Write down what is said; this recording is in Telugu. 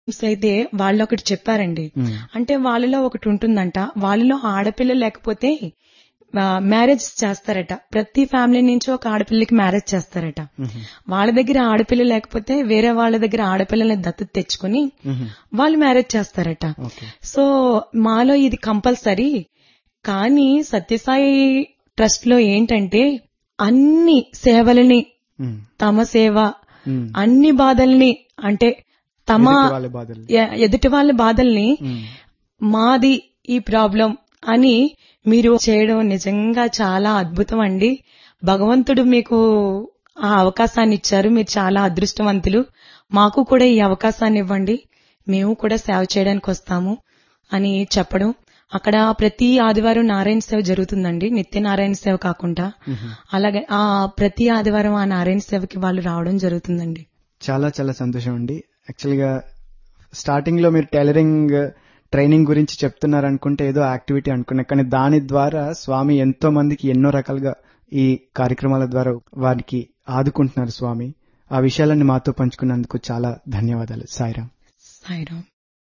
అయితే వాళ్ళు ఒకటి చెప్పారండి ఉమ్, అంటే వాళ్ళలో ఒకటి ఉంటుందంట వాళ్ళలో ఆడపిల్ల లేకపోతే మ్యారేజ్ చేస్తారట ప్రతి ఫ్యామిలీ నుంచి ఒక ఆడపిల్లకి మ్యారేజ్ చేస్తారట ఉమ్, వాళ్ళ దగ్గర ఆడపిల్ల లేకపోతే వేరే వాళ్ళ దగ్గర ఆడపిల్లల్ని దత్తత తెచ్చుకొని ఉమ్, వాళ్ళు మ్యారేజ్ చేస్తారట ఓకే సో మాలో ఇది కంపల్సరీ కానీ సత్యసాయి ట్రస్ట్ లో ఏంటంటే అన్ని సేవలని ఉమ్, తమ సేవ ఉమ్, అన్ని బాధల్ని అంటే తమ ఎదుటి వాళ్ళ బాధలు ఎ- ఎదుటి వాళ్ళ బాధల్ని ఉమ్, మాది ఈ ప్రాబ్లం అని మీరు చేయడం నిజంగా చాలా అద్భుతం అండి భగవంతుడు మీకు ఆ అవకాశాన్ని ఇచ్చారు మీరు చాలా అదృష్టవంతులు మాకు కూడా ఈ అవకాశాన్ని ఇవ్వండి మేము కూడా సేవ చేయడానికి వస్తాము అని చెప్పడం అక్కడ ప్రతి ఆదివారం నారాయణ సేవ జరుగుతుందండి నిత్య నారాయణ సేవ కాకుండా ఉమ్. అలాగే ఆ ప్రతి ఆదివారం ఆ నారాయణ సేవకి వాళ్ళు రావడం జరుగుతుందండి చాలా చాలా సంతోషం అండి యాక్చువల్గా స్టార్టింగ్ లో మీరు టైలరింగ్ ట్రైనింగ్ గురించి చెప్తున్నారు అనుకుంటే ఏదో యాక్టివిటీ అనుకున్నా కానీ దాని ద్వారా స్వామి ఎంతో మందికి ఎన్నో రకాలుగా ఈ కార్యక్రమాల ద్వారా వారికి ఆదుకుంటున్నారు స్వామి ఆ విషయాలన్నీ మాతో పంచుకున్నందుకు చాలా ధన్యవాదాలు సాయిరామ్ సాయిరామ్